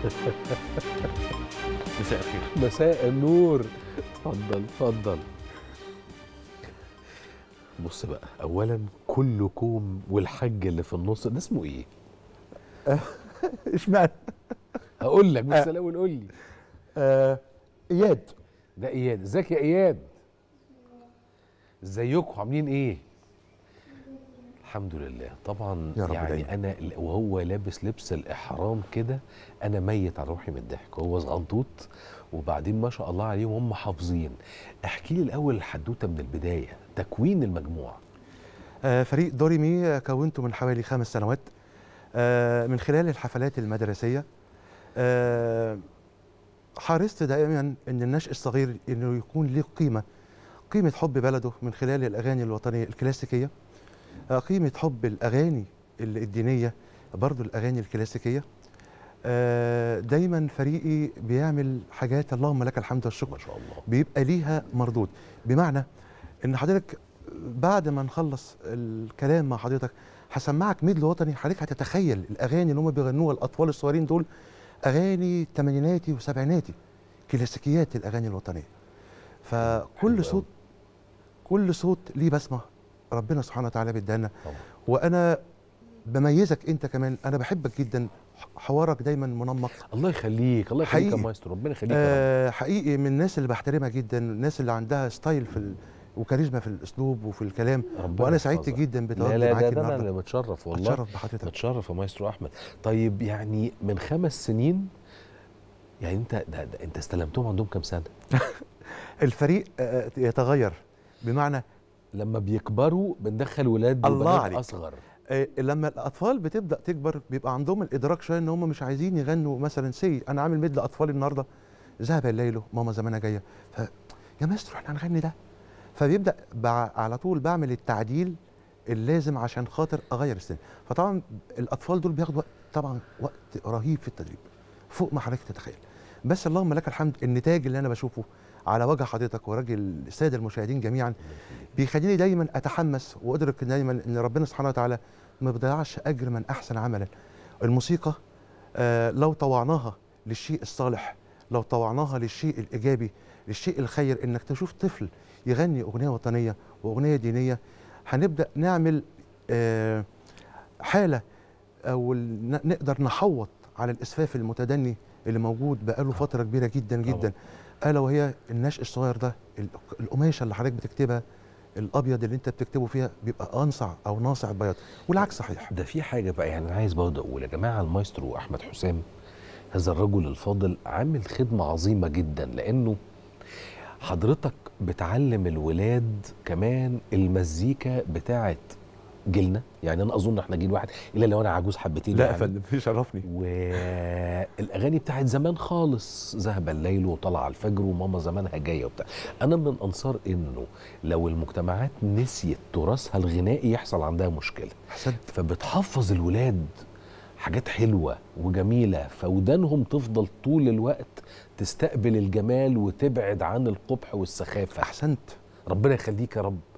مساء الخير مساء النور اتفضل اتفضل بص بقى اولا كل كوم والحج اللي في النص ده اسمه ايه اشمعنى هقول لك بس الاول قول لي آه اياد ده اياد ازيك يا اياد ازيكم عاملين ايه الحمد لله طبعا يا رب يعني دايما. انا وهو لابس لبس الاحرام كده انا ميت على روحي من الضحك هو صغنطوط وبعدين ما شاء الله عليهم هم حافظين احكي لي الاول الحدوته من البدايه تكوين المجموعه آه فريق دوري مي آه، كونته من حوالي خمس سنوات آه من خلال الحفلات المدرسيه آه حرصت دائما ان النشء الصغير انه يكون له قيمه قيمه حب بلده من خلال الاغاني الوطنيه الكلاسيكيه آه قيمه حب الاغاني ال- الدينيه برضو الاغاني الكلاسيكيه آه دايما فريقي بيعمل حاجات اللهم لك الحمد والشكر ما شاء الله بيبقى ليها مردود بمعنى ان حضرتك بعد ما نخلص الكلام مع حضرتك هسمعك ميدل وطني حضرتك هتتخيل الاغاني اللي هم بيغنوها الاطفال الصغيرين دول اغاني تمانيناتي وسبعيناتي كلاسيكيات الاغاني الوطنيه حلو فكل أوي. صوت كل صوت ليه بسمه ربنا سبحانه وتعالى بيدانا طبعا وانا بميزك انت كمان انا بحبك جدا حوارك دايما منمق الله يخليك الله يخليك يا حقيقي. مايسترو ربنا يخليك يا رب. آه حقيقي من الناس اللي بحترمها جدا الناس اللي عندها ستايل في ال... وكاريزما في الاسلوب وفي الكلام ربنا وانا سعدت يحفظك. جدا لا بتواجدي لا معاكي ده, ده انا النهارده اللي متشرف والله اتشرف بحضرتك متشرف يا مايسترو احمد طيب يعني من خمس سنين يعني انت ده ده انت استلمتهم عندهم كام سنه الفريق آه يتغير بمعنى لما بيكبروا بندخل ولاد الله وبنات عليك. اصغر آه لما الاطفال بتبدا تكبر بيبقى عندهم الادراك شويه ان هم مش عايزين يغنوا مثلا سي انا عامل ميدل اطفال النهارده ذهب الليل ماما زمانها جايه ف يا ماستر احنا هنغني ده فبيبدا بع... على طول بعمل التعديل اللازم عشان خاطر اغير السن فطبعا الاطفال دول بياخدوا وقت طبعا وقت رهيب في التدريب فوق ما حضرتك تتخيل بس اللهم لك الحمد النتاج اللي انا بشوفه على وجه حضرتك وراجل الساده المشاهدين جميعا بيخليني دايما اتحمس وادرك دايما ان ربنا سبحانه وتعالى ما بيضيعش اجر من احسن عملا الموسيقى آه لو طوعناها للشيء الصالح لو طوعناها للشيء الايجابي للشيء الخير انك تشوف طفل يغني اغنيه وطنيه واغنيه دينيه هنبدا نعمل آه حاله او ال- ن- نقدر نحوط على الاسفاف المتدني اللي موجود بقاله فتره كبيره جدا طبعاً. جدا الا وهي النشء الصغير ده ال- القماشه اللي حضرتك بتكتبها الابيض اللي انت بتكتبه فيها بيبقى انصع او ناصع بياض والعكس صحيح ده في حاجه بقى يعني انا عايز برضه اقول يا جماعه المايسترو احمد حسام هذا الرجل الفاضل عامل خدمه عظيمه جدا لانه حضرتك بتعلم الولاد كمان المزيكا بتاعت جيلنا يعني انا اظن احنا جيل واحد الا لو انا عجوز حبتين لا يا يعني. فندم يشرفني والاغاني بتاعت زمان خالص ذهب الليل وطلع الفجر وماما زمانها جايه وبتاع انا من انصار انه لو المجتمعات نسيت تراثها الغنائي يحصل عندها مشكله احسنت فبتحفظ الولاد حاجات حلوه وجميله فودانهم تفضل طول الوقت تستقبل الجمال وتبعد عن القبح والسخافه احسنت ربنا يخليك يا رب